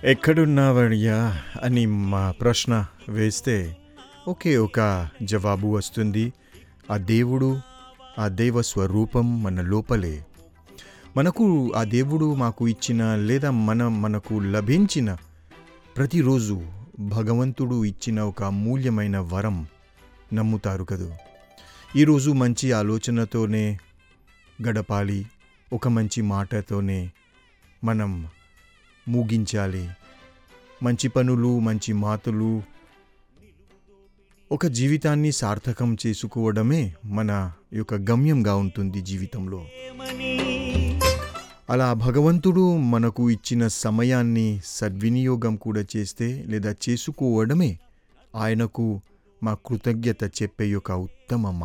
ఎక్కడున్నావయ్యా అని మా ప్రశ్న వేస్తే ఒకే ఒక జవాబు వస్తుంది ఆ దేవుడు ఆ దైవ స్వరూపం మన లోపలే మనకు ఆ దేవుడు మాకు ఇచ్చిన లేదా మన మనకు లభించిన ప్రతిరోజు భగవంతుడు ఇచ్చిన ఒక అమూల్యమైన వరం నమ్ముతారు కదూ ఈరోజు మంచి ఆలోచనతోనే గడపాలి ఒక మంచి మాటతోనే మనం ముగించాలి మంచి పనులు మంచి మాటలు ఒక జీవితాన్ని సార్థకం చేసుకోవడమే మన యొక్క గమ్యంగా ఉంటుంది జీవితంలో అలా భగవంతుడు మనకు ఇచ్చిన సమయాన్ని సద్వినియోగం కూడా చేస్తే లేదా చేసుకోవడమే ఆయనకు మా కృతజ్ఞత చెప్పే యొక్క ఉత్తమ